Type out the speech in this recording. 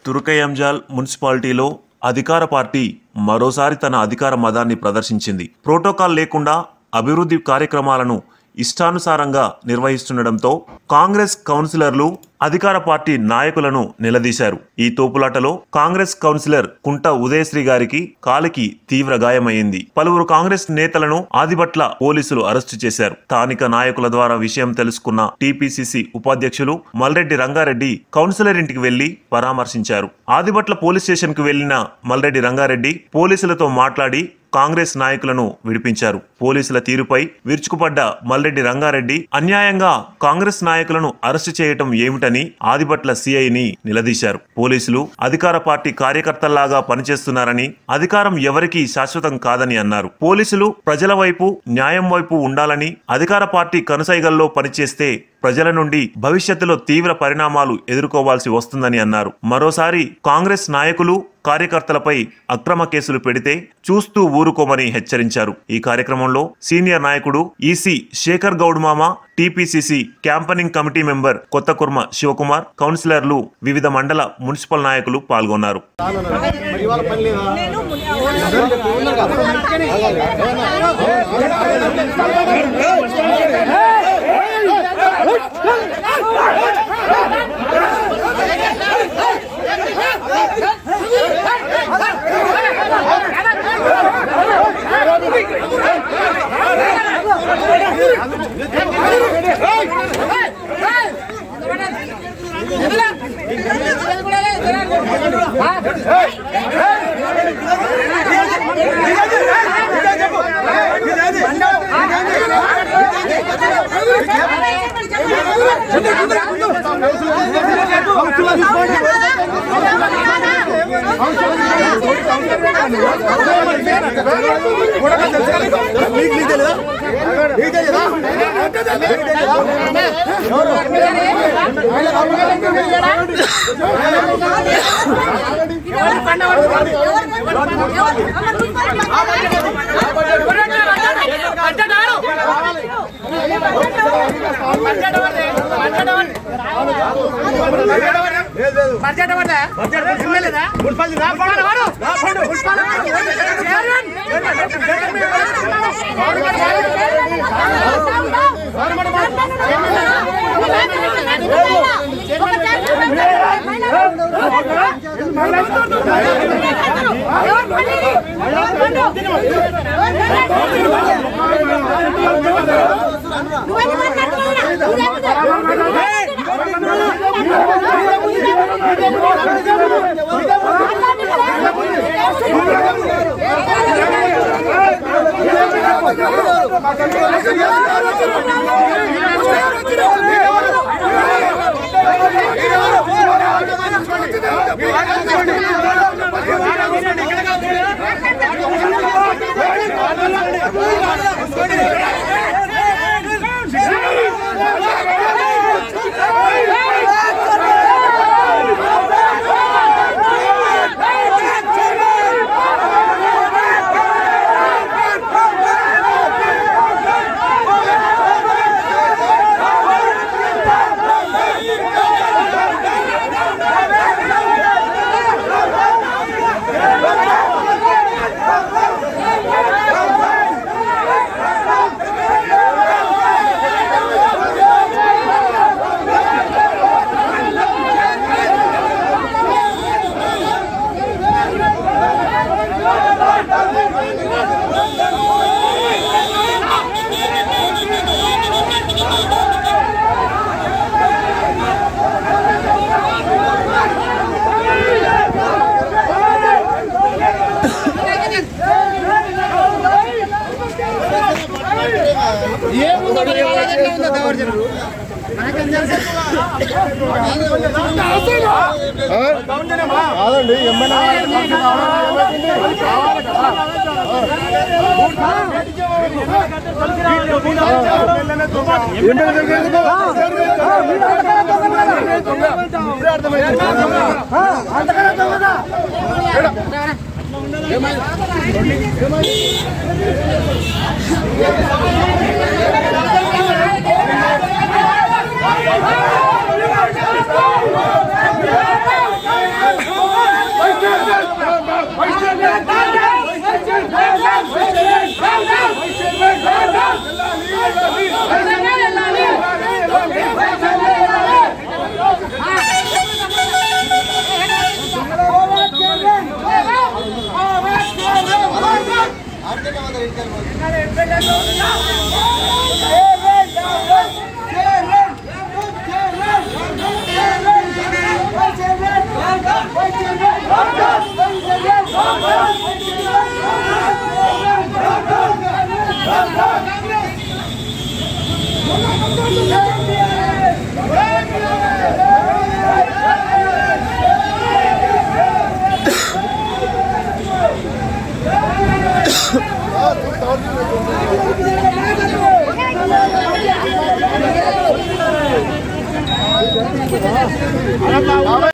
తురుకయంజాల్ మున్సిపాలిటీలో అధికార పార్టీ మరోసారి తన అధికార మదాన్ని ప్రదర్శించింది ప్రోటోకాల్ లేకుండా అభివృద్ధి కార్యక్రమాలను ఇష్టానుసారంగా నిర్వహిస్తుండటంతో కాంగ్రెస్ కౌన్సిలర్లు అధికార పార్టీ నాయకులను నిలదీశారు ఈ తోపులాటలో కాంగ్రెస్ కౌన్సిలర్ కుంట ఉదయశ్రీ గారికి కాలికి తీవ్ర గాయమైంది పలువురు కాంగ్రెస్ నేతలను ఆదిబట్ల పోలీసులు అరెస్టు చేశారు స్థానిక నాయకుల ద్వారా విషయం తెలుసుకున్న టీపీసీసీ ఉపాధ్యక్షులు మల్రెడ్డి రంగారెడ్డి కౌన్సిలర్ ఇంటికి వెళ్లి పరామర్శించారు ఆదిబట్ల పోలీస్ స్టేషన్ కు వెళ్లిన మల్రెడ్డి రంగారెడ్డి పోలీసులతో మాట్లాడి కాంగ్రెస్ నాయకులను విడిపించారు పోలీసుల తీరుపై విరుచుకుపడ్డ మల్రెడ్డి రంగారెడ్డి అన్యాయంగా కాంగ్రెస్ నాయకులను అరెస్టు చేయటం ఏమిటని ఆదిపట్ల సిఐని నిలదీశారు పోలీసులు అధికార పార్టీ కార్యకర్తల్లాగా పనిచేస్తున్నారని అధికారం ఎవరికీ శాశ్వతం కాదని అన్నారు పోలీసులు ప్రజల వైపు న్యాయం వైపు ఉండాలని అధికార పార్టీ కనుసైగల్లో పనిచేస్తే ప్రజల నుండి భవిష్యత్తులో తీవ్ర పరిణామాలు ఎదుర్కోవాల్సి వస్తుందని అన్నారు మరోసారి కాంగ్రెస్ నాయకులు కార్యకర్తలపై అక్రమ కేసులు పెడితే చూస్తూ ఊరుకోమని హెచ్చరించారు ఈ కార్యక్రమంలో సీనియర్ నాయకుడు ఈసీ శేఖర్ గౌడ్ మామ TPCC campaigning committee member Kothakurma Sivakumar కౌన్సిలర్లు వివిధ మండల మున్సిపల్ నాయకులు పాల్గొన్నారు కాదండి ఏమైనా Hey! బాబాయ్